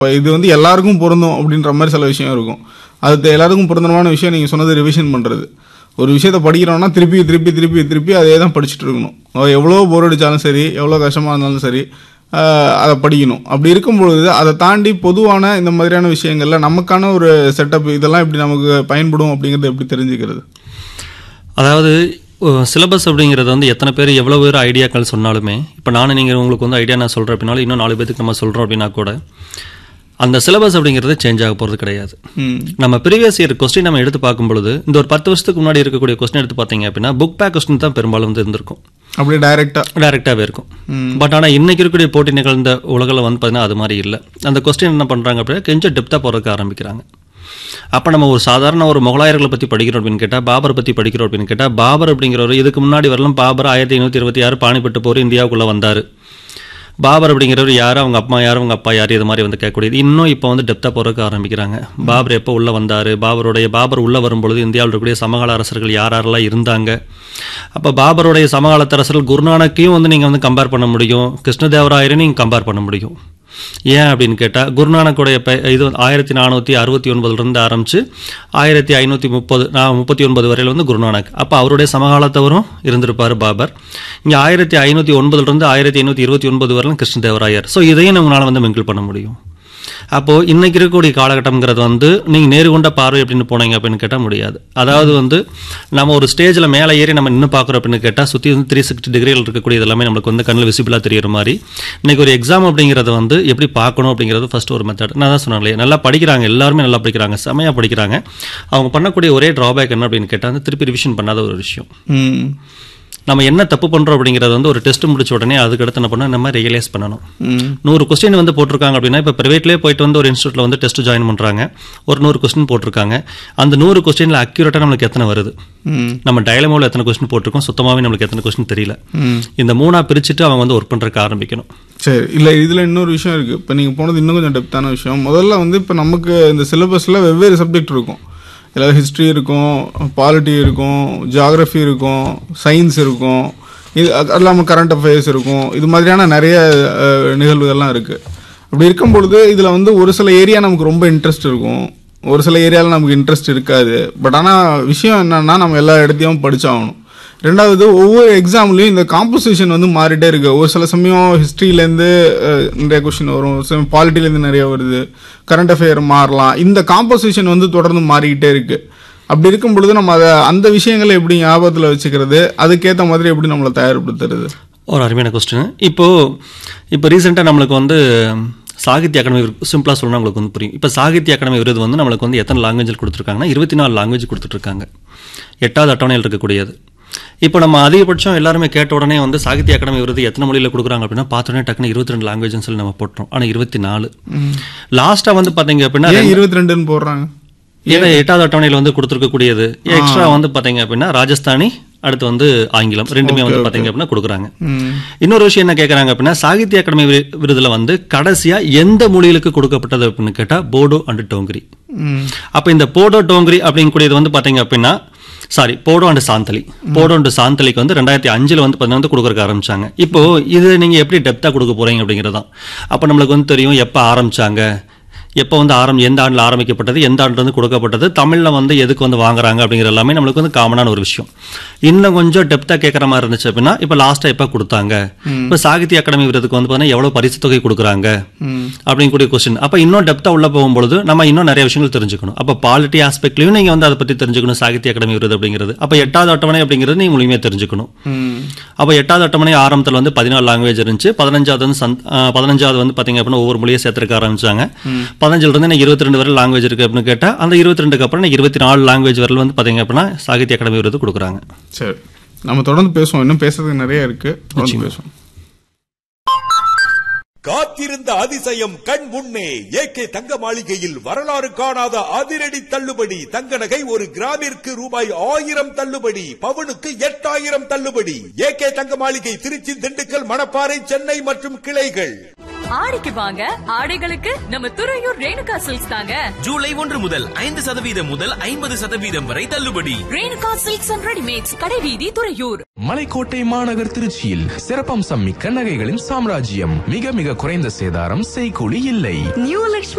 இப்ப இது வந்து எல்லாருக்கும் பொருந்தும் அப்படின்ற மாதிரி சில விஷயம் இருக்கும் அது எல்லாருக்கும் பொருந்தமான விஷயம் நீங்கள் சொன்னது ரிவிஷன் பண்ணுறது ஒரு விஷயத்த படிக்கிறோம்னா திருப்பி திருப்பி திருப்பி திருப்பி அதே தான் படிச்சுட்டு இருக்கணும் அது எவ்வளோ போர் அடித்தாலும் சரி எவ்வளோ கஷ்டமாக இருந்தாலும் சரி ஆஹ் அதை படிக்கணும் அப்படி இருக்கும் பொழுது அதை தாண்டி பொதுவான இந்த மாதிரியான விஷயங்கள்ல நமக்கான ஒரு செட்டப் இதெல்லாம் எப்படி நமக்கு பயன்படும் அப்படிங்கிறது எப்படி தெரிஞ்சுக்கிறது அதாவது சிலபஸ் அப்படிங்கிறது வந்து எத்தனை பேர் எவ்வளோ பேர் ஐடியாக்கள் சொன்னாலுமே இப்போ நானும் நீங்கள் உங்களுக்கு வந்து ஐடியா நான் சொல்கிறேன் அப்படின்னாலும் இன்னும் நாலு பேருக்கு நம்ம சொல்கிறோம் அப்படின்னா கூட அந்த சிலபஸ் அப்படிங்கிறது சேஞ்ச் ஆக போகிறது கிடையாது ம் நம்ம ப்ரீவியஸ் இயர் கொஸ்டின் நம்ம எடுத்து பார்க்கும் பொழுது இந்த ஒரு பத்து வருஷத்துக்கு முன்னாடி இருக்கக்கூடிய கொஸ்டின் எடுத்து பார்த்தீங்க அப்படின்னா புக் பேக் கொஸ்டின் தான் பெரும்பாலும் வந்து இருந்திருக்கும் அப்படியே டைரெக்டாக டைரெக்டாகவே இருக்கும் பட் ஆனால் இன்னைக்கு இருக்கக்கூடிய போட்டி நிகழ்ந்த உலகில் வந்து பார்த்தீங்கன்னா அது மாதிரி இல்லை அந்த கொஸ்டின் என்ன பண்ணுறாங்க அப்படின்னா கொஞ்சம் டெப்த்தாக போகிறதுக்கு ஆரம்பிக்கிறாங்க அப்போ நம்ம ஒரு சாதாரண ஒரு முகலாயர்களை பற்றி படிக்கிறோம் அப்படின்னு கேட்டால் பாபர் பற்றி படிக்கிறோம் அப்படின்னு கேட்டால் பாபர் அப்படிங்கிறவர் இதுக்கு முன்னாடி வரலாம் பாபர் ஆயிரத்தி ஐநூற்றி இருபத்தி ஆறு பாணிப்பட்டு போர் இந்தியாவுக்குள்ளே வந்தார் பாபர் அப்படிங்கிறவர் யார் அவங்க அப்பா யார் அவங்க அப்பா யார் இது மாதிரி வந்து கேட்கக்கூடியது இன்னும் இப்போ வந்து டெப்த்தாக போகிறதுக்கு ஆரம்பிக்கிறாங்க பாபர் எப்போ உள்ளே வந்தார் பாபருடைய பாபர் உள்ளே வரும்பொழுது இந்தியாவில் இருக்கக்கூடிய சமகால அரசர்கள் யார் யாரெல்லாம் இருந்தாங்க அப்போ பாபருடைய சமகாலத்து அரசர்கள் குருநானக்கையும் வந்து நீங்கள் வந்து கம்பேர் பண்ண முடியும் கிருஷ்ணதேவராயரையும் நீங்கள் கம்பேர் பண்ண முடியும் ஏன் அப்படின்னு கேட்டால் குருநானக்குடைய பெ இது ஆயிரத்தி நானூற்றி அறுபத்தி ஒன்பதுலேருந்து ஆரம்பித்து ஆயிரத்தி ஐநூற்றி முப்பது நான் முப்பத்தி ஒன்பது வரையில் வந்து குருநானக் அப்போ அவருடைய சமகாலத்தவரும் இருந்திருப்பார் பாபர் இங்கே ஆயிரத்தி ஐநூற்றி ஒன்பதுலேருந்து ஆயிரத்தி ஐநூற்றி இருபத்தி ஒன்பது வரையிலும் கிருஷ்ணதேவராயர் ஸோ இதையும் நம்மளால் வந்து மிங்கிள் பண்ண முடியும் அப்போது இன்னைக்கு இருக்கக்கூடிய காலகட்டம்ங்கிறது வந்து நீங்கள் நேரு கொண்ட பார்வை அப்படின்னு போனீங்க அப்படின்னு கேட்டால் முடியாது அதாவது வந்து நம்ம ஒரு ஸ்டேஜில் மேலே ஏறி நம்ம நின்று பார்க்குறோம் அப்படின்னு கேட்டால் சுற்றி வந்து த்ரீ சிக்ஸ்டி டிகிரியில் இருக்கக்கூடிய எல்லாமே நம்மளுக்கு வந்து கண்ணில் விசிபிளாக தெரியுற மாதிரி இன்னைக்கு ஒரு எக்ஸாம் அப்படிங்கிறத வந்து எப்படி பார்க்கணும் அப்படிங்கிறது ஃபர்ஸ்ட் ஒரு மெத்தட் நான் தான் சொன்னேன் இல்லையா நல்லா படிக்கிறாங்க எல்லாருமே நல்லா படிக்கிறாங்க செமையாக படிக்கிறாங்க அவங்க பண்ணக்கூடிய ஒரே ட்ராபேக் என்ன அப்படின்னு கேட்டால் வந்து திருப்பி ரிவிஷன் பண்ணாத ஒரு விஷயம் ம் நம்ம என்ன தப்பு பண்ணுறோம் அப்படிங்கிறது வந்து ஒரு டெஸ்ட் முடிச்ச உடனே அதுக்கடுத்து என்ன பண்ணணும் நம்ம ரியலைஸ் பண்ணணும் ம் நூறு கொஸ்டின் வந்து போட்டிருக்காங்க அப்படின்னா இப்போ ப்ரைவேட்லேயே போயிட்டு வந்து ஒரு இன்ஸ்டியூட்டில் வந்து டெஸ்ட் ஜாயின் பண்ணுறாங்க ஒரு நூறு கொஸ்டின் போட்டிருக்காங்க அந்த நூறு கொஸ்டினில் அக்யூரேட்டாக நம்மளுக்கு எத்தனை வருது ம் நம்ம டயலமோவில் எத்தனை கொஸ்டின் போட்டிருக்கோம் சுத்தமாகவே நம்மளுக்கு எத்தனை கொஸ்டின் தெரியல ம் இந்த மூணாக பிரிச்சுட்டு அவங்க வந்து ஒர்க் பண்ணுறதுக்கு ஆரம்பிக்கணும் சரி இல்லை இதில் இன்னொரு விஷயம் இருக்குது இப்போ நீங்கள் போனது இன்னும் கொஞ்சம் டெப்த்தான விஷயம் முதல்ல வந்து இப்போ நமக்கு இந்த சிலபஸில் வெவ்வேறு சப்ஜெக்ட் இருக்கும் இதில் ஹிஸ்ட்ரி இருக்கும் பாலிட்டி இருக்கும் ஜியாகிரஃபி இருக்கும் சயின்ஸ் இருக்கும் இது அது இல்லாமல் கரண்ட் அஃபேர்ஸ் இருக்கும் இது மாதிரியான நிறைய அஹ், நிகழ்வுகள்லாம் இருக்குது அப்படி இருக்கும் பொழுது இதில் வந்து ஒரு சில ஏரியா நமக்கு ரொம்ப இன்ட்ரெஸ்ட் இருக்கும் ஒரு சில ஏரியாவில் நமக்கு இன்ட்ரெஸ்ட் இருக்காது பட் ஆனால் விஷயம் என்னன்னா நம்ம எல்லா இடத்தையும் படிச்சாகணும் ரெண்டாவது ஒவ்வொரு எக்ஸாம்லையும் இந்த காம்போசிஷன் வந்து மாறிட்டே இருக்கு ஒரு சில சமயம் ஹிஸ்ட்ரியிலேருந்து நிறைய கொஷின் வரும் சில பாலிட்டிலேருந்து நிறைய வருது கரண்ட் அஃபேர் மாறலாம் இந்த காம்போசிஷன் வந்து தொடர்ந்து மாறிக்கிட்டே இருக்கு அப்படி இருக்கும் பொழுது நம்ம அதை அந்த விஷயங்களை எப்படி ஞாபகத்தில் வச்சுக்கிறது அதுக்கேற்ற மாதிரி எப்படி நம்மளை தயார்படுத்துறது ஒரு அருமையான கொஸ்டின் இப்போ இப்போ ரீசெண்டாக நம்மளுக்கு வந்து சாகித்ய அகாடமி சிம்பிளாக சொல்லணும் உங்களுக்கு வந்து புரியும் இப்போ சாகித்ய அகாடமி விருது வந்து நம்மளுக்கு வந்து எத்தனை லாங்குவேஜில் கொடுத்துருக்காங்கன்னா இருபத்தி நாலு லாங்குவேஜ் கொடுத்துட்ருக்காங்க எட்டாவது அட்டவணையில் இருக்கக்கூடியது இப்போ நம்ம அதிகபட்சம் எல்லாருமே கேட்ட உடனே வந்து சாகித்ய அகாடமி விருது எத்தனை மொழியில் கொடுக்குறாங்க அப்படின்னா பார்த்தோன்னே டக்குன்னு இருபத்தி ரெண்டு லாங்குவேஜ்னு சொல்லி நம்ம போட்டோம் ஆனால் இருபத்தி நாலு லாஸ்ட்டாக வந்து பார்த்தீங்க அப்படின்னா ஏன் இருபத்தி ரெண்டுன்னு போடுறாங்க ஏன்னா எட்டாவது அட்டவணையில் வந்து கொடுத்துருக்கக்கூடியது எக்ஸ்ட்ரா வந்து பார்த்தீங்க அப்படின்னா ராஜஸ்தானி அடுத்து வந்து ஆங்கிலம் ரெண்டுமே வந்து பார்த்தீங்க அப்படின்னா கொடுக்குறாங்க ம் இன்னொரு விஷயம் என்ன கேட்குறாங்க அப்படின்னா சாகித்ய அகாடமி வி- விருதுல வந்து கடைசியா எந்த மொழிகளுக்கு கொடுக்கப்பட்டது அப்படின்னு கேட்டா போடோ அண்ட் டோங்கரி ம் அப்ப இந்த போடோ டோங்கரி அப்படிங்கக்கூடியது வந்து பாத்தீங்க அப்படின்னா sorry Bodo and Santali Bodo and சாந்தலிக்கு வந்து ரெண்டாயிரத்தி அஞ்சுல வந்து பார்த்தீங்கன்னா வந்து கொடுக்கறக்க ஆரம்பிச்சாங்க இப்போ இது நீங்க எப்படி டெப்தா கொடுக்க போறீங்க அப்படிங்கிறது தான் அப்ப நம்மளுக்கு வந்து தெரியும் எப்ப ஆரம்பிச்சாங்க எப்போ வந்து ஆரம் எந்த ஆண்டில் ஆரம்பிக்கப்பட்டது எந்த ஆண்டு வந்து கொடுக்கப்பட்டது தமிழில் வந்து எதுக்கு வந்து வாங்குறாங்க அப்படிங்கிற எல்லாமே நம்மளுக்கு வந்து காமனான ஒரு விஷயம் இன்னும் கொஞ்சம் டெப்த்தாக கேட்குற மாதிரி இருந்துச்சு அப்படின்னா இப்போ லாஸ்ட்டாக எப்போ கொடுத்தாங்க இப்போ சாகித்ய அகாடமி விருதுக்கு வந்து பார்த்தீங்கன்னா எவ்வளோ பரிசு தொகை கொடுக்குறாங்க ம் அப்படிங்கக்கூடிய கொஸ்டின் அப்போ இன்னும் டெப்த்தாக உள்ள போகும்பொழுது நம்ம இன்னும் நிறைய விஷயங்கள் தெரிஞ்சுக்கணும் அப்போ பாலிட்டி ஆஸ்பெக்ட்லையும் நீங்கள் வந்து அதை பற்றி தெரிஞ்சுக்கணும் சாகித்ய அகாடமி விருது அப்படிங்கிறது அப்போ எட்டாவது அட்டவணை அப்படிங்கிறது நீங்கள் முழுமையாக தெரிஞ்சுக்கணும் ம் அப்போ எட்டாவது அட்டவணை ஆரம்பத்தில் வந்து பதினாலு லாங்குவேஜ் இருந்துச்சு பதினஞ்சாவது வந்து சந்த் ஆ, பதினஞ்சாவது வந்து பார்த்தீங்க அப்படின்னா ஒவ்வொரு மொழியை சேர்த்துக்க ஆரம்பிச்சாங்க பதினஞ்சுல இருந்து எனக்கு இருபத்தி ரெண்டு வரை லாங்குவேஜ் இருக்கு அப்படின்னு கேட்டால் அந்த இருபத்தி ரெண்டுக்கு அப்புறம் எனக்கு இருபத்தி நாலு லாங்குவேஜ் வரையில் வந்து பார்த்தீங்க அப்படின்னா சாகித்ய அகாடமி விருது கொடுக்குறாங்க சரி நம்ம தொடர்ந்து பேசுவோம் இன்னும் பேசுறதுக்கு நிறைய இருக்கு தொடர்ந்து பேசுவோம் காத்திருந்த அதிசயம் கண் முன்னே ஏகே தங்க மாளிகையில் வரலாறு காணாத அதிரடி தள்ளுபடி தங்க நகை ஒரு கிராமிற்கு ரூபாய் ஆயிரம் தள்ளுபடி பவுனுக்கு எட்டாயிரம் தள்ளுபடி ஏகே தங்க மாளிகை திருச்சி திண்டுக்கல் மணப்பாறை சென்னை மற்றும் கிளைகள் ஆடிக்கு வாங்க ஆடைகளுக்கு நம்ம துறையூர் ரேணுகா சில்க்ஸ் தாங்க ஜூலை ஒன்று முதல் ஐந்து சதவீதம் முதல் ஐம்பது சதவீதம் வரை தள்ளுபடி ரேணுகா சில்க்ஸ் அண்ட் ரெடிமேட்ஸ் கடைவீதி துறையூர் மலைக்கோட்டை மாநகர் திருச்சியில் சிறப்பம்சம் மிக்க நகைகளின் சாம்ராஜ்யம் மிக மிக குறைந்த சேதாரம் செய்கூலி இல்லை நியூ லக்ஷ்மி